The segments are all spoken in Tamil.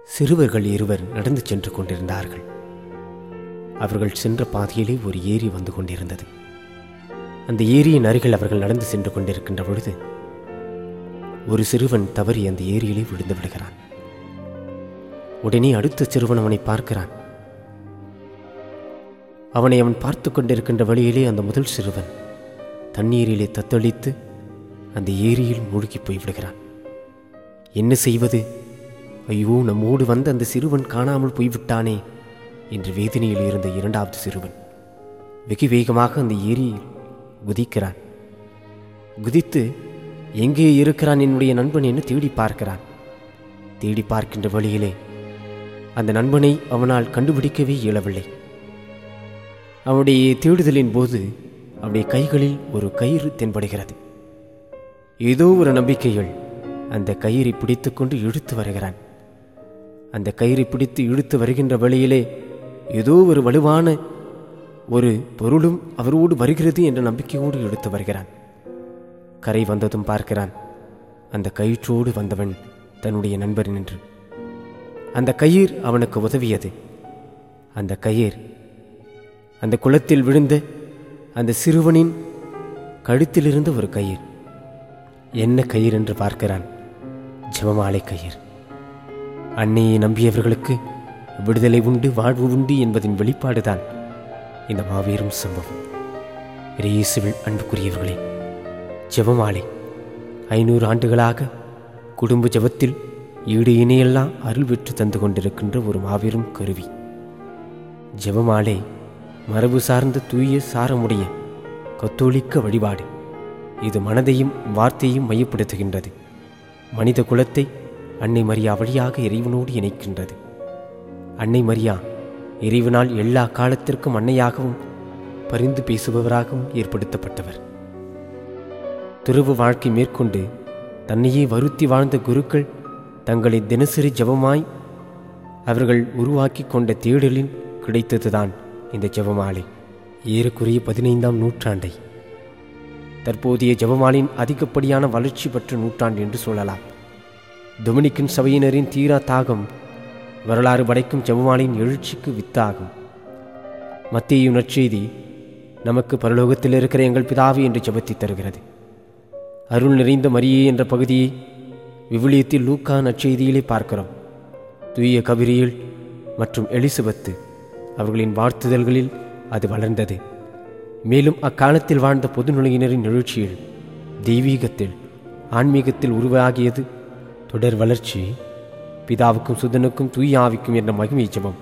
சிறுவர்கள் இருவர் நடந்து சென்று கொண்டிருந்தார்கள் அவர்கள் சென்ற பாதையிலே ஒரு ஏரி வந்து கொண்டிருந்தது அந்த ஏரியின் அருகில் அவர்கள் நடந்து சென்று கொண்டிருக்கின்ற பொழுது ஒரு சிறுவன் தவறி அந்த ஏரியிலே விழுந்து விடுகிறான் உடனே அடுத்த சிறுவன் அவனை பார்க்கிறான் அவனை அவன் பார்த்து கொண்டிருக்கின்ற வழியிலே அந்த முதல் சிறுவன் தண்ணீரிலே தத்தளித்து அந்த ஏரியில் மூழ்கி போய் விடுகிறான் என்ன செய்வது ஐயோ நம்மோடு வந்த அந்த சிறுவன் காணாமல் போய்விட்டானே என்று வேதனையில் இருந்த இரண்டாவது சிறுவன் வெகு வேகமாக அந்த ஏரியில் குதிக்கிறான் குதித்து எங்கே இருக்கிறான் என்னுடைய நண்பன் என்று தேடி பார்க்கிறான் தேடி பார்க்கின்ற வழியிலே அந்த நண்பனை அவனால் கண்டுபிடிக்கவே இயலவில்லை அவனுடைய தேடுதலின் போது அவனுடைய கைகளில் ஒரு கயிறு தென்படுகிறது ஏதோ ஒரு நம்பிக்கைகள் அந்த கயிறை பிடித்துக்கொண்டு இழுத்து வருகிறான் அந்த கயிறை பிடித்து இழுத்து வருகின்ற வழியிலே ஏதோ ஒரு வலுவான ஒரு பொருளும் அவரோடு வருகிறது என்ற நம்பிக்கையோடு இழுத்து வருகிறான் கரை வந்ததும் பார்க்கிறான் அந்த கயிற்றோடு வந்தவன் தன்னுடைய நண்பன் என்று அந்த கயிர் அவனுக்கு உதவியது அந்த கயிர் அந்த குளத்தில் விழுந்த அந்த சிறுவனின் கழுத்திலிருந்த ஒரு கயிர் என்ன கயிர் என்று பார்க்கிறான் ஜெபமாலை கயிர் அன்னையை நம்பியவர்களுக்கு விடுதலை உண்டு வாழ்வு உண்டு என்பதின் வெளிப்பாடுதான் இந்த மாபெரும் சம்பவம் இயேசுவில் அன்புக்குரியவர்களே ஜெபமாலை ஐநூறு ஆண்டுகளாக குடும்ப ஜெபத்தில் ஈடு இணையெல்லாம் அருள் பெற்று தந்து கொண்டிருக்கின்ற ஒரு மாபெரும் கருவி ஜெபமாலை மரபு சார்ந்த தூய சாரமுடைய கத்தோலிக்க வழிபாடு இது மனதையும் வார்த்தையும் மையப்படுத்துகின்றது மனித குலத்தை அன்னை மரியா வழியாக இறைவனோடு இணைக்கின்றது அன்னை மரியா இறைவனால் எல்லா காலத்திற்கும் அன்னையாகவும் பரிந்து பேசுபவராகவும் ஏற்படுத்தப்பட்டவர் துருவ வாழ்க்கை மேற்கொண்டு தன்னையே வருத்தி வாழ்ந்த குருக்கள் தங்களை தினசரி ஜெபமாய் அவர்கள் உருவாக்கி கொண்ட தேடலில் கிடைத்ததுதான் இந்த ஜெபமாலை ஏறக்குறைய பதினைந்தாம் நூற்றாண்டை தற்போதைய ஜெபமாலின் அதிகப்படியான வளர்ச்சி பெற்ற நூற்றாண்டு என்று சொல்லலாம் டொமினிக்கன் சபையினரின் தீரா தாகம் வரலாறு படைக்கும் ஜெபமாலின் எழுச்சிக்கு வித்தாகும் மத்திய நற்செய்தி நமக்கு பரலோகத்தில் இருக்கிற எங்கள் பிதாவி என்று ஜெபத்தை தருகிறது அருள் நிறைந்த மரியே என்ற பகுதியை விவிலியத்தில் லூக்கா நற்செய்தியிலே பார்க்கிறோம் தூய கபிரியல் மற்றும் எலிசபெத்து அவர்களின் வாழ்த்துதல்களில் அது வளர்ந்தது மேலும் அக்காலத்தில் வாழ்ந்த பொதுநிலையினரின் எழுச்சியில் தெய்வீகத்தில் ஆன்மீகத்தில் உருவாகியது தொடர் வளர்ச்சி பிதாவுக்கும் சுதனுக்கும் தூய ஆவிக்கும் என்ற மகிமை ஜெபம்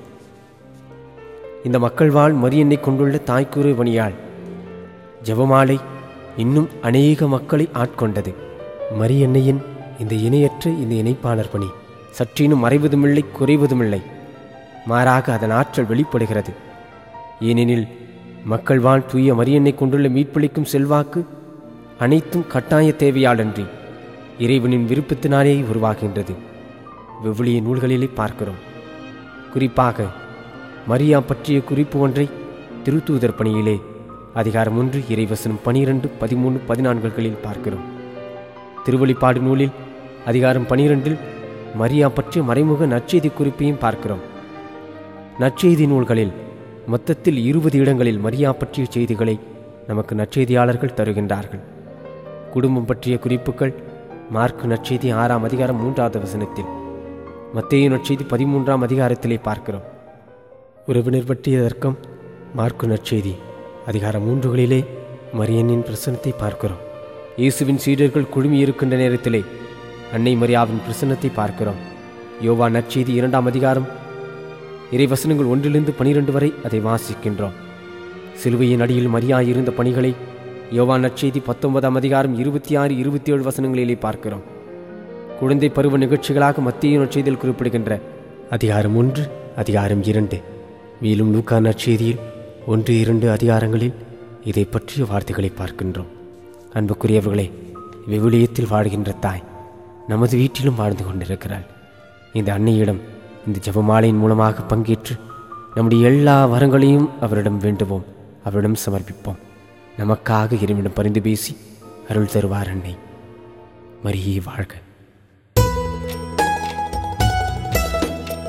இந்த மக்கள் வாழ் மரியன்னை கொண்டுள்ள தாய்க்குறு பணியாள் ஜெபமாலை இன்னும் அநேக மக்களை ஆட்கொண்டது மரியன்னையின் இந்த இணையற்ற இந்த இணைப்பாளர் பணி சற்றினும் மறைவதுமில்லை குறைவதுமில்லை மாறாக அதன் ஆற்றல் வெளிப்படுகிறது ஏனெனில் மக்கள் வாழ் தூய மரியன்னை கொண்டுள்ள மீட்பளிக்கும் செல்வாக்கு அனைத்தும் கட்டாய தேவையாளன்றி இறைவனின் விருப்பத்தினாலே உருவாகின்றது வெவ்விலிய நூல்களிலே பார்க்கிறோம் குறிப்பாக மரியா பற்றிய குறிப்பு ஒன்றை திருத்தூதர் பணியிலே அதிகாரம் ஒன்று இறைவசனம் பனிரெண்டு பதிமூணு பதினான்குகளில் பார்க்கிறோம் திருவழிப்பாடு நூலில் அதிகாரம் பனிரெண்டில் மரியா பற்றிய மறைமுக நற்செய்தி குறிப்பையும் பார்க்கிறோம் நற்செய்தி நூல்களில் மொத்தத்தில் இருபது இடங்களில் மரியா பற்றிய செய்திகளை நமக்கு நற்செய்தியாளர்கள் தருகின்றார்கள் குடும்பம் பற்றிய குறிப்புகள் மார்க் நற்செய்தி ஆறாம் அதிகாரம் மூன்றாவது வசனத்தில் மத்தேயு நற்செய்தி பதிமூன்றாம் அதிகாரத்திலே பார்க்கிறோம் உறவினர் பற்றிய தர்க்கம் மார்க்கு நற்செய்தி அதிகாரம் மூன்றுகளிலே மரியனின் பிரசனத்தை பார்க்கிறோம் இயேசுவின் சீடர்கள் குழுமி இருக்கின்ற நேரத்திலே அன்னை மரியாவின் பிரசன்னத்தை பார்க்கிறோம் யோவா நற்செய்தி இரண்டாம் அதிகாரம் இறைவசனங்கள் ஒன்றிலிருந்து பனிரெண்டு வரை அதை வாசிக்கின்றோம் சிலுவையின் அடியில் மரியா இருந்த பணிகளை யோவா நற்செய்தி பத்தொன்பதாம் அதிகாரம் இருபத்தி ஆறு இருபத்தி ஏழு வசனங்களிலே பார்க்கிறோம் குழந்தை பருவ நிகழ்ச்சிகளாக மத்திய நற்செய்தியில் குறிப்பிடுகின்ற அதிகாரம் ஒன்று அதிகாரம் இரண்டு மேலும் லூக்கா நற்செய்தியில் ஒன்று இரண்டு அதிகாரங்களில் இதை பற்றிய வார்த்தைகளை பார்க்கின்றோம் அன்புக்குரியவர்களே விவிலியத்தில் வாழ்கின்ற தாய் நமது வீட்டிலும் வாழ்ந்து கொண்டிருக்கிறாள் இந்த அன்னையிடம் இந்த ஜெபமாலையின் மூலமாக பங்கேற்று நம்முடைய எல்லா வரங்களையும் அவரிடம் வேண்டுவோம் அவரிடம் சமர்ப்பிப்போம் நமக்காக இறைவனிடம் பரிந்து பேசி அருள் தருவார் அன்னை மரியே வாழ்க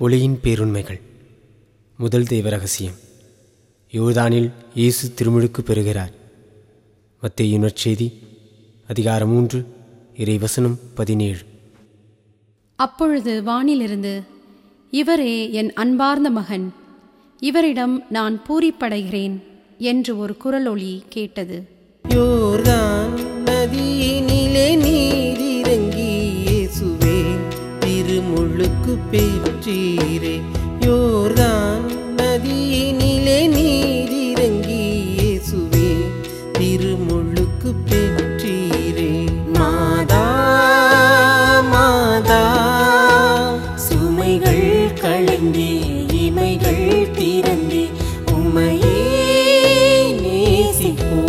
ஒளியின் பேருண்மைகள் முதல் தெய்வ ரகசியம் யோர்தானில் இயேசு திருமுழுக்கு பெறுகிறார் மத்தேயு நற்செய்தி அதிகாரம் மூன்று இறைவசனம் பதினேழு அப்பொழுது வானிலிருந்து இவரே என் அன்பார்ந்த மகன் இவரிடம் நான் பூரிப்படைகிறேன் என்று ஒரு குரலொலி கேட்டது யோர்தான் நதியினிலே நீரிறங்கி இயேசுவே திருமுழுக்கு பெற்றீரே யோர்தான் நதியினிலே நீரிறங்கி இயேசுவே திருமுழுக்கு பெற்றீரே மாதா மாதா சுமைகள் களைந்தே இமைகள் திறந்தே உம்மையே நேசிப்போ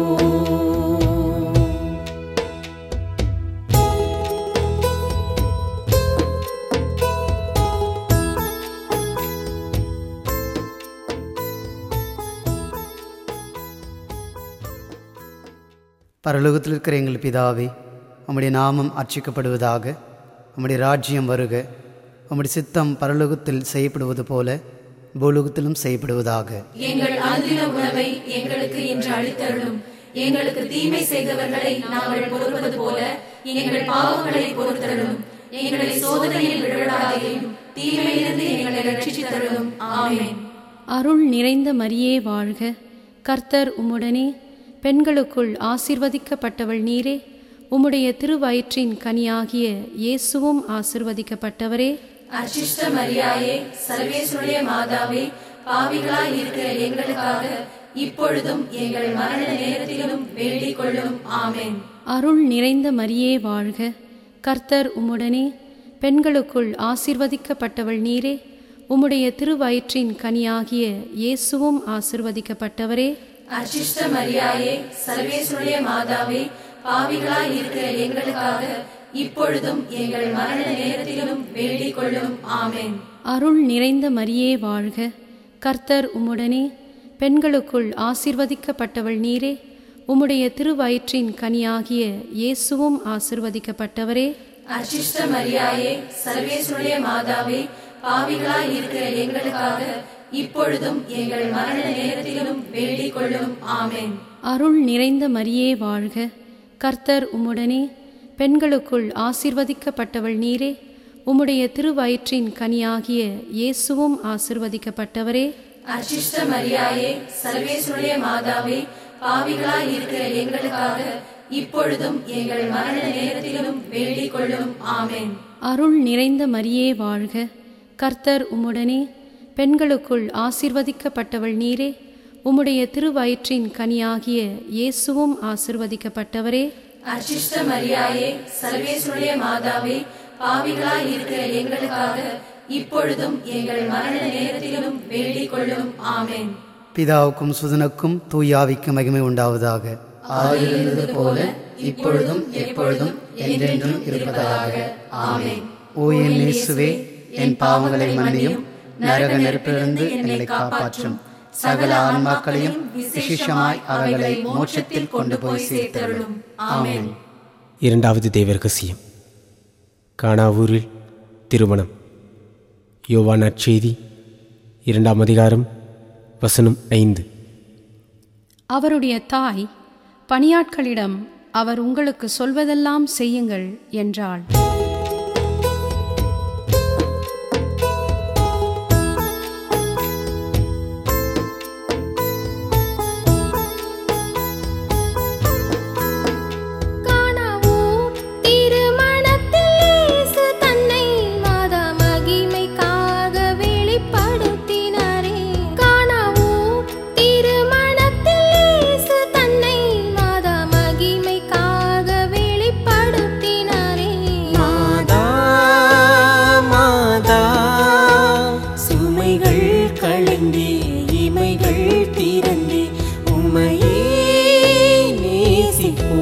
பரலோகத்தில் இருக்கிற எங்கள் பிதாவே உம்முடைய நாமம் அர்ச்சிக்கப்படுவதாக உம்முடைய ராஜ்யம் வருக உம்முடைய சித்தம் பரலோகத்தில் செய்யப்படுவது போல பூலோகத்திலும் செய்யப்படுவதாக எங்கள் அனுதின உணவை எங்களுக்கு இன்று அளித்தருளும் எங்களுக்கு தீமை செய்தவர்களை நாங்கள் பொறுப்பது போல எங்கள் பாவங்களை பொறுத்தருளும் எங்களை சோதனையில் விழாதையும் தீமையிலிருந்து எங்களை ரட்சித்தருளும் ஆமென் அருள் நிறைந்த மரியே வாழ்க கர்த்தர் உம்முடனே பெண்களுக்குள் ஆசிர்வதிக்கப்பட்டவள் நீரே உம்முடைய திருவயிற்றின் கனியாகிய இயேசுவும் ஆசிர்வதிக்கப்பட்டவரே அச்சிஷ்ட மரியாயே சர்வேஸ்வருடைய மாதாவே பாவிகளாய் இருக்கிற எங்களுக்காக இப்பொழுதும் எங்கள் மரண நேரத்திலும் வேண்டிக் கொள்ளும் ஆமென் அருள் நிறைந்த மரியே வாழ்க கர்த்தர் உம்முடனே பெண்களுக்குள் ஆசிர்வதிக்கப்பட்டவள் நீரே உம்முடைய திருவயிற்றின் கனியாகிய இயேசுவும் ஆசிர்வதிக்கப்பட்டவரே அச்சிஷ்ட மரியாயே சர்வேஸ்வருடைய மாதாவே பாவிகளாய் இருக்கிற எங்களுக்காக இப்பொழுதும் எங்கள் மரண நேரத்திலும் வேண்டிக் கொள்ளும் ஆமென் அருள் நிறைந்த மரியே வாழ்க கர்த்தர் உம்முடனே பெண்களுக்குள் ஆசிர்வதிக்கப்பட்டவள் நீரே உம்முடைய திருவயிற்றின் கனியாகிய இயேசுவும் ஆசிர்வதிக்கப்பட்டவரே அச்சிஷ்ட மரியாயே சர்வேஸ்வருடைய மாதாவே பாவிகளாய் இருக்கிற எங்களுக்காக இப்பொழுதும் எங்கள் மரண நேரத்திலும் வேண்டிக் கொள்ளும் ஆமென் அருள் நிறைந்த மரியே வாழ்க கர்த்தர் உம்முடனே பெண்களுக்குள் ஆசிர்வதிக்கப்பட்டவள் நீரே உம்முடைய திருவயிற்றின் கனியாகிய இயேசுவும் ஆசிர்வதிக்கப்பட்டவரே அச்சிஷ்ட மரியாயே சர்வேஸ்வருடைய மாதாவே பாவிகளாய் இருக்கிற எங்களுக்காக இப்பொழுதும் எங்கள் மரண நேரத்திலும் வேண்டிக் கொள்ளும் ஆமென் அருள் நிறைந்த மரியே வாழ்க கர்த்தர் உம்முடனே பெண்களுக்குள் ஆசிர்வதிக்கப்பட்டவள் நீரே உம்முடைய திருவயிற்றின் கனியாகிய இயேசுவும் ஆசிர்வதிக்கப்பட்டவரே அச்சிஷ்ட மரியாயே சர்வேஸ்வருடைய மாதாவே பாவிகளாய் இருக்கிற எங்களுக்காக இப்பொழுதும் எங்கள் மரண நேரத்திலும் வேண்டிக் கொள்ளும் ஆமென் பிதாவுக்கும் சுதனுக்கும் தூயாவிக்கும் மகிமை உண்டாவதாக ஆதியிருந்தது போல இப்பொழுதும் எப்பொழுதும் என்றென்றும் இருப்பதாக ஆமென் ஓ என் இயேசுவே என் பாவங்களை மன்னியும் நரக நெருப்பிலிருந்து என்னை காப்பாற்றும் சகல ஆன்மாக்களையும் விசேஷமாய் அவர்களை மோட்சத்தில் கொண்டு போய் சேர்த்தருளும் ஆமென் இரண்டாவது தெய்வ ரகசியம் கானாவூரில் திருமணம் யோவான் நற்செய்தி இரண்டாம் அதிகாரம் வசனம் ஐந்து அவருடைய தாய் பணியாட்களிடம் அவர் உங்களுக்கு சொல்வதெல்லாம் செய்யுங்கள் என்றாள் காணாவூர் திருமணத்தில் இயேசு தன்னை மாதா மகிமைக்காக வெளிப்படுத்தினாரே காணாவூர் திருமணத்தில் இயேசு தன்னை மாதா மகிமைக்காக வெளிப்படுத்தினாரே மாதா மாதா சுமைகள் களைந்தே இமைகள் திறந்தே உம்மையே நேசிப்போ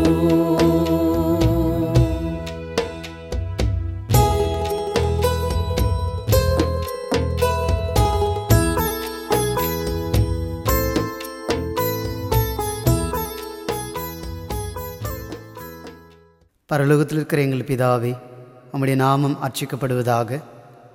பரலோகத்தில் இருக்கிற எங்கள் பிதாவே உம்முடைய நாமம் அர்ச்சிக்கப்படுவதாக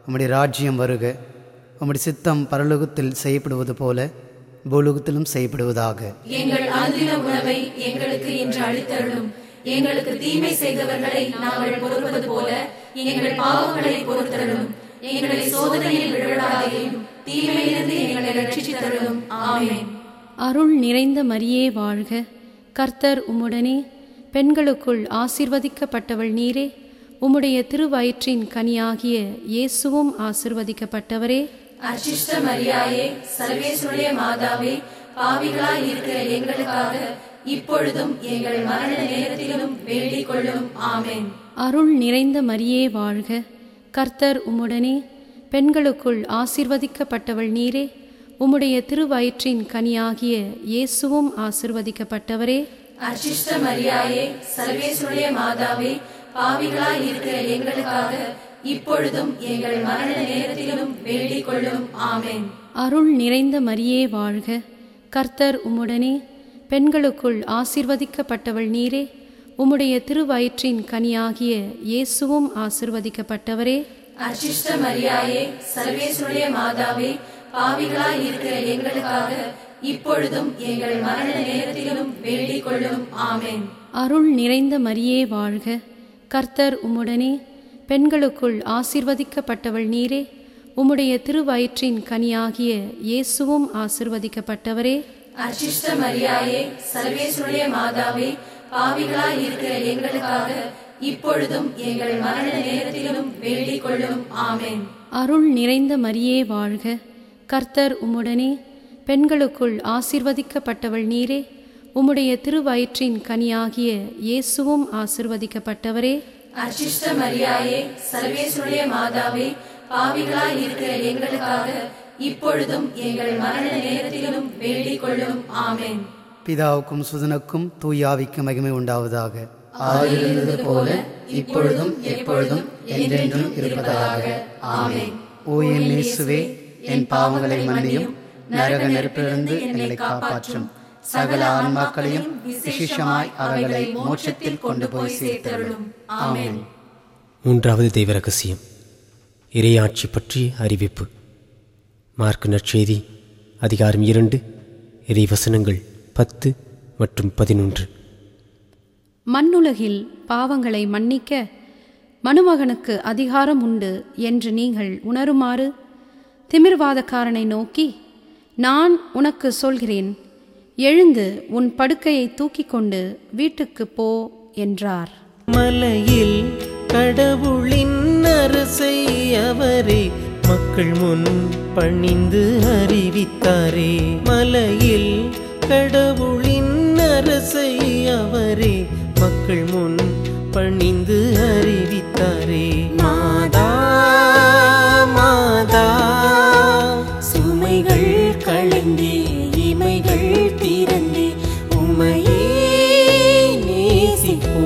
உம்முடைய ராஜ்யம் வருக உம்முடைய சித்தம் பரலோகத்தில் செய்யப்படுவது போல பூலோகத்திலும் செய்யப்படுவதாக எங்கள் அனுதின உணவை எங்களுக்கு இன்று அளித்தருளும் எங்களுக்கு தீமை செய்தவர்களை நாங்கள் பொறுப்பது போல எங்கள் பாவங்களை பொறுத்தருளும் எங்களை சோதனையில் விழாதையும் தீமையிலிருந்து எங்களை ரட்சித்தருளும் ஆமென் அருள் நிறைந்த மரியே வாழ்க கர்த்தர் உம்முடனே பெண்களுக்குள் ஆசிர்வதிக்கப்பட்டவள் நீரே உம்முடைய திருவயிற்றின் கனியாகிய இயேசுவும் ஆசிர்வதிக்கப்பட்டவரே அச்சிஷ்ட மரியாயே சர்வேஸ்வருடைய மாதாவே பாவிகளாய் இருக்கிற எங்களுக்காக இப்பொழுதும் எங்கள் மரண நேரத்திலும் வேண்டிக் கொள்ளும் ஆமென் அருள் நிறைந்த மரியே வாழ்க கர்த்தர் உம்முடனே பெண்களுக்குள் ஆசிர்வதிக்கப்பட்டவள் நீரே உம்முடைய திருவயிற்றின் கனியாகிய இயேசுவும் ஆசிர்வதிக்கப்பட்டவரே அச்சிஷ்ட மரியாயே சர்வேஸ்வருடைய மாதாவே பாவிகளாய் இருக்கிற எங்களுக்காக இப்பொழுதும் எங்கள் மரண நேரத்திலும் வேண்டிக் கொள்ளும் ஆமென் அருள் நிறைந்த மரியே வாழ்க கர்த்தர் உம்முடனே பெண்களுக்குள் ஆசிர்வதிக்கப்பட்டவள் நீரே உம்முடைய திருவயிற்றின் கனியாகிய இயேசுவும் ஆசிர்வதிக்கப்பட்டவரே அச்சிஷ்ட மரியாயே சர்வேஸ்வருடைய மாதாவே பாவிகளாய் இருக்கிற எங்களுக்காக இப்பொழுதும் எங்கள் மரண நேரத்திலும் வேண்டிக் கொள்ளும் ஆமென் அருள் நிறைந்த மரியே வாழ்க கர்த்தர் உம்முடனே பெண்களுக்குள் ஆசிர்வதிக்கப்பட்டவள் நீரே உம்முடைய திருவயிற்றின் கனியாகிய இயேசுவும் ஆசிர்வதிக்கப்பட்டவரே அச்சிஷ்ட மரியாயே சர்வேஸ்வருடைய மாதாவே பாவிகளாய் இருக்கிற எங்களுக்காக இப்பொழுதும் எங்கள் மரண நேரத்திலும் வேண்டிக் கொள்ளும் ஆமென் அருள் நிறைந்த மரியே வாழ்க கர்த்தர் உம்முடனே பெண்களுக்குள் ஆசிர்வதிக்கப்பட்டவள் நீரே உம்முடைய திருவயிற்றின் கனியாகிய இயேசுவும் ஆசிர்வதிக்கப்பட்டவரே அச்சிஷ்ட மரியாயே சர்வேஸ்வருடைய மாதாவே பாவிகளாய் இருக்கிற எங்களுக்காக இப்பொழுதும் எங்கள் மரண நேரத்திலும் வேண்டிக் கொள்ளும் ஆமென் பிதாவுக்கும் சுதனுக்கும் தூயாவிக்கும் மகிமை உண்டாவதாக ஆதியிருந்தது போல இப்பொழுதும் எப்பொழுதும் என்றென்றும் இருப்பதாக ஆமென் ஓ என் இயேசுவே என் பாவங்களை மன்னியும் நரக நெருப்பிலிருந்து எங்களை காப்பாற்றும் சகல ஆன்மாக்களையும் விசேஷமாய் அவர்களை மோட்சத்தில் கொண்டு போய் சேர்த்தருளும் ஆமென் மூன்றாவது தெய்வ ரகசியம் இறையாட்சி பற்றிய அறிவிப்பு மார்க் நற்செய்தி அதிகாரம் இரண்டு இறை வசனங்கள் பத்து மற்றும் பதினொன்று மண்ணுலகில் பாவங்களை மன்னிக்க மனுமகனுக்கு அதிகாரம் உண்டு என்று நீங்கள் உணருமாறு திமிர்வாதக்காரனை நோக்கி நான் உனக்கு சொல்கிறேன் எழுந்து உன் படுக்கையை தூக்கிக் கொண்டு வீட்டுக்குப் போ என்றார் மலையில் கடவுளின் அரசை அவரே மக்கள் முன் பணிந்து அறிவித்தாரே மலையில் கடவுளின் அரசை அவரே மக்கள் முன் பணிந்து அறிவித்தாரே மாதா மாதா சுமைகள் களைந்தே இமைகள் திறந்தே உமையே நேசிப்போ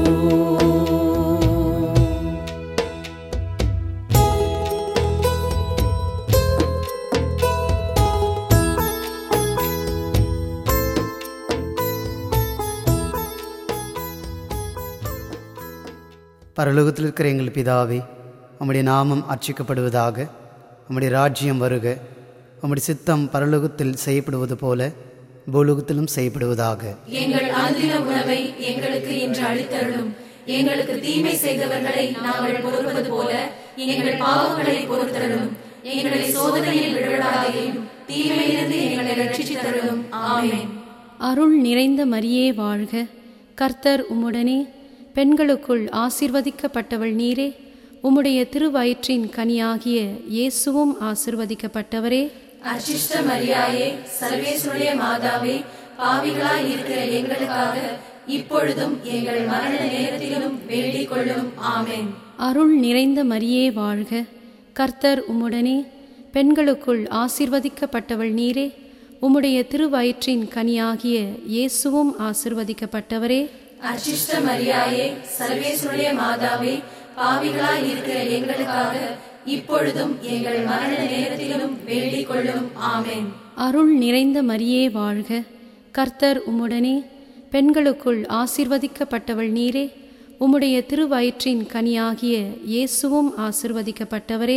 பரலோகத்தில் இருக்கிற எங்கள் பிதாவே உம்முடைய நாமம் அர்ச்சிக்கப்படுவதாக உம்முடைய ராஜ்யம் வருக உம்முடைய சித்தம் பரலோகத்தில் செய்யப்படுவது போல பூலோகத்திலும் செய்யப்படுவதாக எங்கள் அனுதின உணவை எங்களுக்கு இன்று அளித்தருளும் எங்களுக்கு தீமை செய்தவர்களை நாங்கள் பொறுப்பது போல எங்கள் பாவங்களை பொறுத்தருளும் எங்களை சோதனையில் விழாதையும் தீமையிலிருந்து எங்களை ரட்சித்தருளும் ஆமென் அருள் நிறைந்த மரியே வாழ்க கர்த்தர் உம்முடனே பெண்களுக்குள் ஆசிர்வதிக்கப்பட்டவள் நீரே உம்முடைய திருவயிற்றின் கனியாகிய இயேசுவும் ஆசிர்வதிக்கப்பட்டவரே அச்சிஷ்ட மரியாயே சர்வேஸ்வருடைய மாதாவே பாவிகளாய் இருக்கிற எங்களுக்காக இப்பொழுதும் எங்கள் மரண நேரத்திலும் வேண்டிக் கொள்ளும் ஆமென் அருள் நிறைந்த மரியே வாழ்க கர்த்தர் உம்முடனே பெண்களுக்குள் ஆசிர்வதிக்கப்பட்டவள் நீரே உம்முடைய திருவயிற்றின் கனியாகிய இயேசுவும் ஆசிர்வதிக்கப்பட்டவரே அச்சிஷ்ட மரியாயே சர்வேஸ்வருடைய மாதாவே பாவிகளாய் இருக்கிற எங்களுக்காக இப்பொழுதும் எங்கள் மரண நேரத்திலும் வேண்டிக் கொள்ளும் ஆமென் அருள் நிறைந்த மரியே வாழ்க கர்த்தர் உம்முடனே பெண்களுக்குள் ஆசிர்வதிக்கப்பட்டவள் நீரே உம்முடைய திருவயிற்றின் கனியாகிய இயேசுவும் ஆசிர்வதிக்கப்பட்டவரே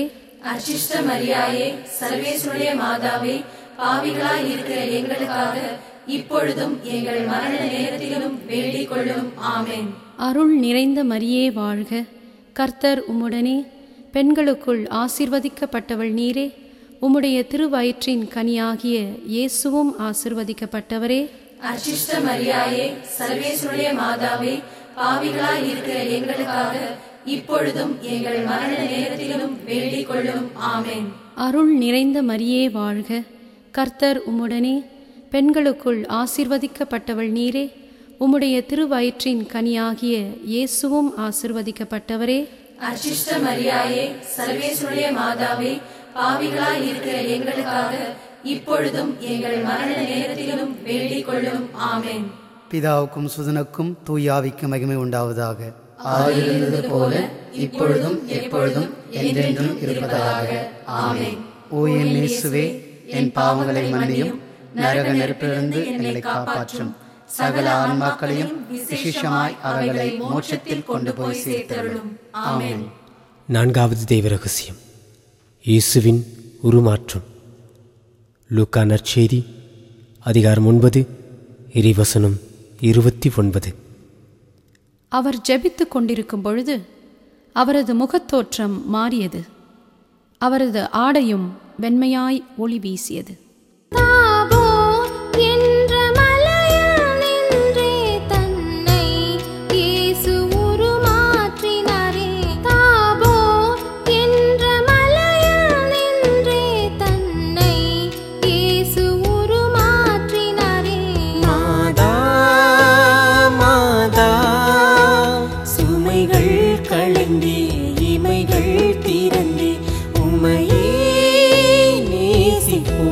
அர்ச்சிஷ்ட மரியாயே சர்வேஸ்வருடைய மாதாவே பாவிகளாய் இருக்கிற எங்களுக்காக இப்பொழுதும் எங்கள் மரண நேரத்திலும் வேண்டிக் கொள்ளும் ஆமென் அருள் நிறைந்த மரியே வாழ்க கர்த்தர் உம்முடனே பெண்களுக்குள் ஆசிர்வதிக்கப்பட்டவள் நீரே உம்முடைய திருவயிற்றின் கனியாகிய இயேசுவும் ஆசிர்வதிக்கப்பட்டவரே அர்ச்சிஷ்ட மரியாயே சர்வேஸ்வருடைய மாதாவே பாவிகளாய் இருக்கிற எங்களுக்காக இப்பொழுதும் எங்கள் மரண நேரத்திலும் வேண்டிக் கொள்ளும் ஆமென் அருள் நிறைந்த மரியே வாழ்க கர்த்தர் உம்முடனே பெண்களுக்குள் ஆசிர்வதிக்கப்பட்டவள் நீரே உம்முடைய திருவயிற்றின் கனியாகிய இயேசுவும் ஆசிர்வதிக்கப்பட்டவரே அர்ச்சிஷ்ட மரியாயே சர்வேஸ்வருடைய மாதாவே பாவிகளாய் இருக்கிற எங்களுக்காக இப்பொழுதும் எங்கள் மரண நேரத்திலும் வேண்டிக் கொள்ளும் ஆமென் பிதாவுக்கும் சுதனுக்கும் தூயாவிக்கும் மகிமை உண்டாவதாக ஆதியிருந்தது போல இப்பொழுதும் எப்பொழுதும் என்றென்றும் இருப்பதாக ஆமென் ஓ என் இயேசுவே என் பாவங்களை மன்னியும் நரக நெருப்பிலிருந்து எங்களை காப்பாற்றும் சகல ஆன்மாக்களையும் விசேஷமாய் அவர்களை மோட்சத்தில் கொண்டு போய் சேர்த்தருளும் ஆமென் நான்காவது தெய்வ ரகசியம் இயேசுவின் உருமாற்றம் லூக்கா நற்செய்தி அதிகாரம் ஒன்பது இறைவசனம் இருபத்தி ஒன்பது அவர் ஜெபித்துக் கொண்டிருக்கும் பொழுது அவரது முகத்தோற்றம் மாறியது அவரது ஆடையும் வெண்மையாய் ஒளி வீசியது தாபோர் என்ற மலையில் நின்றே தன்னை இயேசு உருமாற்றினாரே தாபோர் என்ற மலையில் நின்றே தன்னை இயேசு உருமாற்றினாரே மாதா மாதா சுமைகள் களைந்தே இமைகள் திறந்தே உமையே நேசிப்போ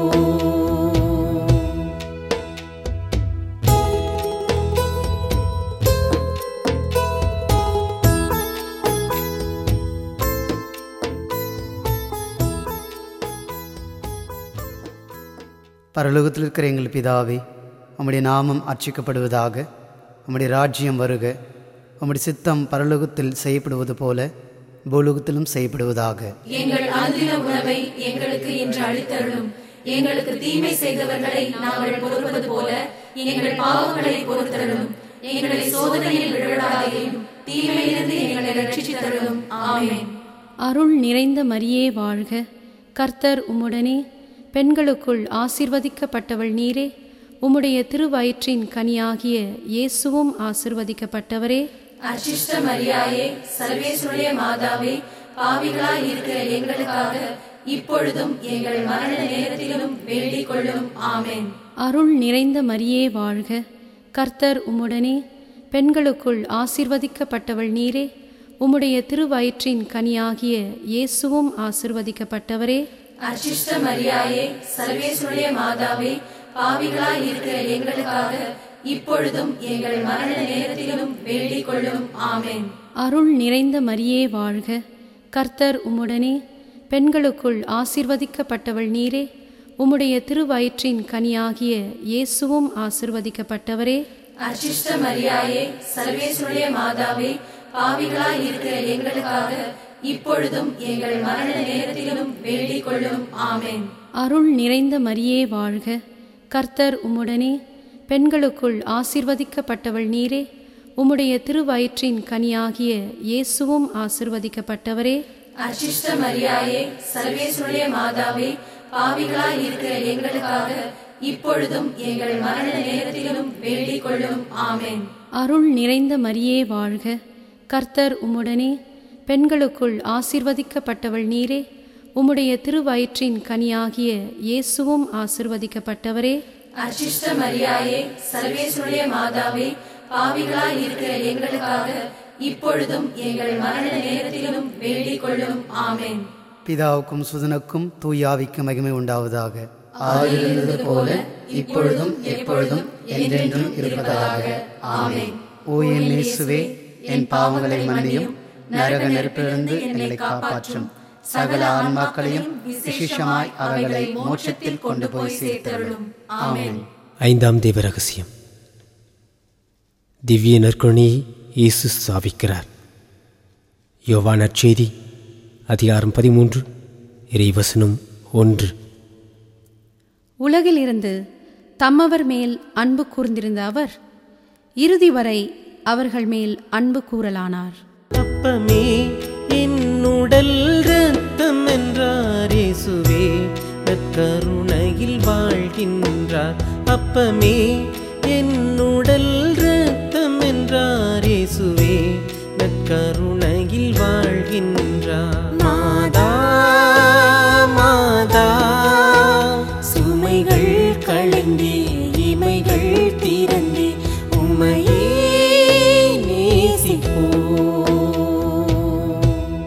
பரலோகத்தில் இருக்கிற எங்கள் பிதாவே உம்முடைய நாமம் அர்ச்சிக்கப்படுவதாக உம்முடைய ராஜ்யம் வருக உம்முடைய சித்தம் பரலோகத்தில் செய்யப்படுவது போல பூலோகத்திலும் செய்யப்படுவதாக எங்கள் அனுதின உணவை எங்களுக்கு இன்று அளித்தருளும் எங்களுக்கு தீமை செய்தவர்களை நாங்கள் பொறுப்பது போல எங்கள் பாவங்களை பொறுத்தருளும் எங்களை சோதனையில் விழாதையும் தீமையிலிருந்து எங்களை ரட்சித்தருளும் ஆமென் அருள் நிறைந்த மரியே வாழ்க கர்த்தர் உம்முடனே பெண்களுக்குள் ஆசிர்வதிக்கப்பட்டவள் நீரே உம்முடைய திருவயிற்றின் கனியாகிய இயேசுவும் ஆசிர்வதிக்கப்பட்டவரே அர்ச்சிஷ்ட மரியாயே சர்வேஸ்வருடைய மாதாவே பாவிகளாய் இருக்கிற எங்களுக்காக இப்பொழுதும் எங்கள் மரண நேரத்திலும் வேண்டிக் கொள்ளும் ஆமென் அருள் நிறைந்த மரியே வாழ்க கர்த்தர் உம்முடனே பெண்களுக்குள் ஆசிர்வதிக்கப்பட்டவள் நீரே உம்முடைய திருவயிற்றின் கனியாகிய இயேசுவும் ஆசிர்வதிக்கப்பட்டவரே அர்ச்சிஷ்ட மரியாயே சர்வேஸ்வருடைய மாதாவே பாவிகளாய் இருக்கிற எங்களுக்காக இப்பொழுதும் எங்கள் மரண நேரத்திலும் வேண்டிக் கொள்ளும் ஆமென் அருள் நிறைந்த மரியே வாழ்க கர்த்தர் உம்முடனே பெண்களுக்குள் ஆசிர்வதிக்கப்பட்டவள் நீரே உம்முடைய திருவயிற்றின் கனியாகிய இயேசுவும் ஆசிர்வதிக்கப்பட்டவரே அர்ச்சிஷ்ட மரியாயே சர்வேஸ்வருடைய மாதாவே பாவிகளாய் இருக்கிற எங்களுக்காக இப்பொழுதும் எங்கள் மரண நேரத்திலும் வேண்டிக் கொள்ளும் ஆமென் அருள் நிறைந்த மரியே வாழ்க கர்த்தர் உம்முடனே பெண்களுக்குள் ஆசிர்வதிக்கப்பட்டவள் நீரே உம்முடைய திருவயிற்றின் கனியாகிய இயேசுவும் ஆசிர்வதிக்கப்பட்டவரே அர்ச்சிஷ்ட மரியாயே சர்வேஸ்வருடைய மாதாவே பாவிகளாய் இருக்கிற எங்களுக்காக இப்பொழுதும் எங்கள் மரண நேரத்திலும் வேண்டிக் கொள்ளும் ஆமென் அருள் நிறைந்த மரியே வாழ்க கர்த்தர் உம்முடனே பெண்களுக்குள் ஆசிர்வதிக்கப்பட்டவள் நீரே உம்முடைய திருவயிற்றின் கனியாகிய இயேசுவும் ஆசிர்வதிக்கப்பட்டவரே அர்ச்சிஷ்ட மரியாயே சர்வேஸ்வருடைய மாதாவே பாவிகளாய் இருக்கிற எங்களுக்காக இப்பொழுதும் எங்கள் மரண நேரத்திலும் வேண்டிக் கொள்ளும் ஆமென் பிதாவுக்கும் சுதனுக்கும் தூயாவிக்கும் மகிமை உண்டாவதாக ஆதியிருந்தது போல இப்பொழுதும் எப்பொழுதும் என்றென்றும் இருப்பதாக ஆமென் ஓ என் இயேசுவே என் பாவங்களை மன்னியும் நரக நெருப்பிலிருந்து எங்களை காப்பாற்றும் சகல ஆன்மாக்களையும் விசேஷமாய் அவர்களை மோட்சத்தில் கொண்டு போய் சேர்த்தருளும் ஆமென் ஐந்தாம் தெய்வ ரகசியம் திவ்ய நற்கருணையை இயேசு ஸ்தாபிக்கிறார் யோவான் நற்செய்தி அதிகாரம் பதிமூன்று இறைவசனம் ஒன்று உலகிலிருந்து தம்மவர் மேல் அன்பு கூர்ந்திருந்த அவர் இறுதி வரை அவர்கள் மேல் அன்பு கூறலானார் அப்பமே என்னுடல் ரத்தம் என்றார் இயேசுவே நற்கருணையில் வாழ்கின்றார் அப்பமே என்னுடல் ரத்தம் என்றார் இயேசுவே நற்கருணையில் வாழ்கின்றார் மாதா மாதா சுமைகள் களைந்தே இமைகள் திறந்தே உமையே நேசிப்போம்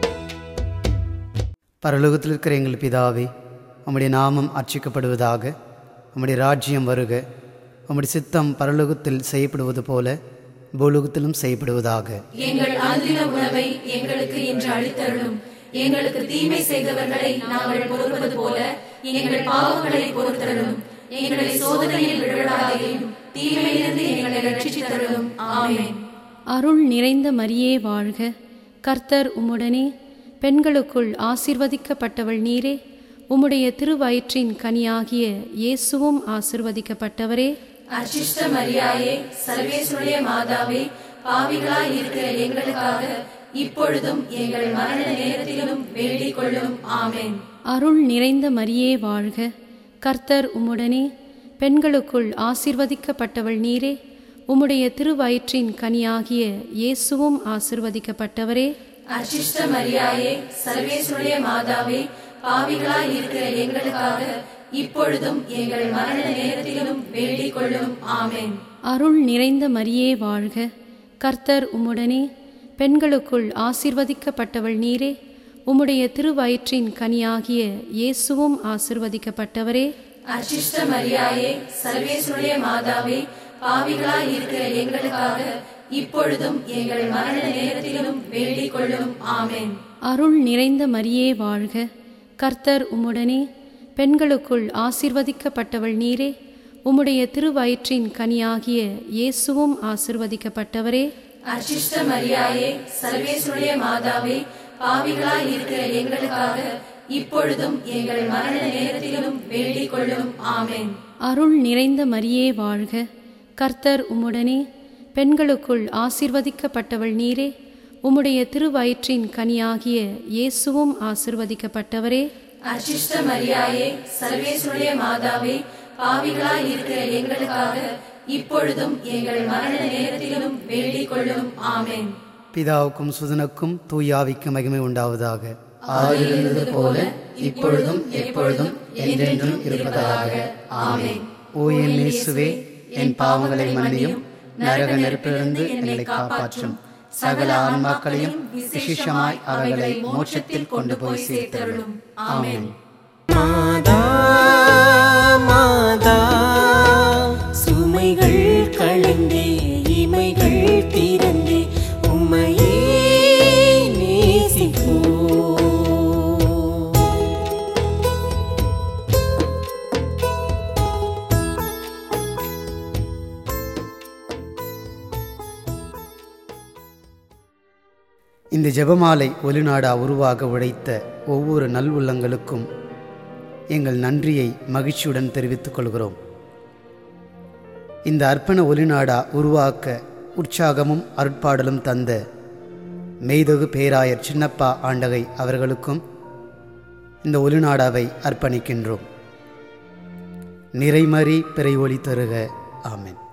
பரலோகத்தில் இருக்கிற எங்கள் பிதாவே உம்முடைய நாமம் அர்ச்சிக்கப்படுவதாக உம்முடைய ராஜ்யம் வருக உம்முடைய சித்தம் பரலோகத்தில் செய்யப்படுவது போல பூலோகத்திலும் செய்யப்படுவதாக எங்கள் அன்றின உணவை எங்களுக்கு இன்று அளித்தருளும் எங்களுக்கு தீமை செய்தவர்களை நாங்கள் பொறுப்பது போல எங்கள் பாவங்களை பொறுத்தருளும் எங்களை சோதனையில் விழாதையும் தீமையிலிருந்து எங்களை ரட்சித்தருளும் ஆமென் அருள் நிறைந்த மரியே வாழ்க கர்த்தர் உம்முடனே பெண்களுக்குள் ஆசிர்வதிக்கப்பட்டவள் நீரே உம்முடைய திருவயிற்றின் கனியாகிய இயேசுவும் ஆசிர்வதிக்கப்பட்டவரே அச்சிஷ்ட மரியாயே சர்வேஸ்வருடைய மாதாவே பாவிகளாய் இருக்கிற எங்களுக்காக இப்பொழுதும் எங்கள் மரண நேரத்திலும் வேண்டிக் கொள்ளும் ஆமென் அருள் நிறைந்த மரியே வாழ்க கர்த்தர் உம்முடனே பெண்களுக்குள் ஆசிர்வதிக்கப்பட்டவள் நீரே உம்முடைய திருவயிற்றின் கனியாகிய இயேசுவும் ஆசிர்வதிக்கப்பட்டவரே அச்சிஷ்ட மரியாயே சர்வேஸ்வருடைய மாதாவே பாவிகளாய் இருக்கிற எங்களுக்காக இப்பொழுதும் எங்கள் மரண நேரத்திலும் வேண்டிக் கொள்ளும் ஆமென் அருள் நிறைந்த மரியே வாழ்க கர்த்தர் உம்முடனே பெண்களுக்குள் ஆசிர்வதிக்கப்பட்டவள் நீரே உம்முடைய திருவயிற்றின் கனியாகிய இயேசுவும் ஆசிர்வதிக்கப்பட்டவரே அச்சிஷ்ட மரியாயே சர்வேஸ்வருடைய மாதாவே பாவிகளாய் இருக்கிற எங்களுக்காக இப்பொழுதும் எங்கள் மரண நேரத்திலும் வேண்டிக் கொள்ளும் ஆமென் அருள் நிறைந்த மரியே வாழ்க கர்த்தர் உம்முடனே பெண்களுக்குள் ஆசிர்வதிக்கப்பட்டவள் நீரே உம்முடைய திருவயிற்றின் கனியாகிய இயேசுவும் ஆசிர்வதிக்கப்பட்டவரே அச்சிஷ்ட மரியாயே சர்வேஸ்வருடைய மாதாவே பாவிகளாய் இருக்கிற எங்களுக்காக இப்பொழுதும் எங்கள் மரண நேரத்திலும் வேண்டிக் கொள்ளும் ஆமென் அருள் நிறைந்த மரியே வாழ்க கர்த்தர் உம்முடனே பெண்களுக்குள் ஆசிர்வதிக்கப்பட்டவள் நீரே உம்முடைய திருவயிற்றின் கனியாகிய இயேசுவும் ஆசிர்வதிக்கப்பட்டவரே அச்சிஷ்ட மரியாயே சர்வேஸ்வருடைய மாதாவே பாவிகளாய் இருக்கிற எங்களுக்காக இப்பொழுதும் எங்கள் மரண நேரத்திலும் வேண்டிக் கொள்ளும் ஆமென் பிதாவுக்கும் சுதனுக்கும் தூயாவிக்கும் மகிமை உண்டாவதாக ஆதியிருந்தது போல இப்பொழுதும் எப்பொழுதும் என்றென்றும் இருப்பதாக ஆமென் ஓ என் இயேசுவே என் பாவங்களை மன்னியும் நரக நெருப்பிலிருந்து எங்களை காப்பாற்றும் சகல ஆன்மாக்களையும் விசேஷமாய் அவைகளை மோட்சத்தில் கொண்டு போய் சேர்த்தருளும் ஆமென் மாதா மாதா சுமைகள் களைந்தே இமைகள் திறந்தே உம்மையே நேசிப்போம் இந்த ஜெபமாலை ஒலிநாடா உருவாக உழைத்த ஒவ்வொரு நல் உள்ளங்களுக்கும் எங்கள் நன்றியை மகிழ்ச்சியுடன் தெரிவித்துக் கொள்கிறோம் இந்த அர்ப்பண ஒலிநாடா உருவாக்க உற்சாகமும் அருட்பாடலும் தந்த மெய்தகு பேராயர் சின்னப்பா ஆண்டகை அவர்களுக்கும் இந்த ஒலிநாடாவை அர்ப்பணிக்கின்றோம் நிறைமறி பிறை ஒளி தருக ஆமென்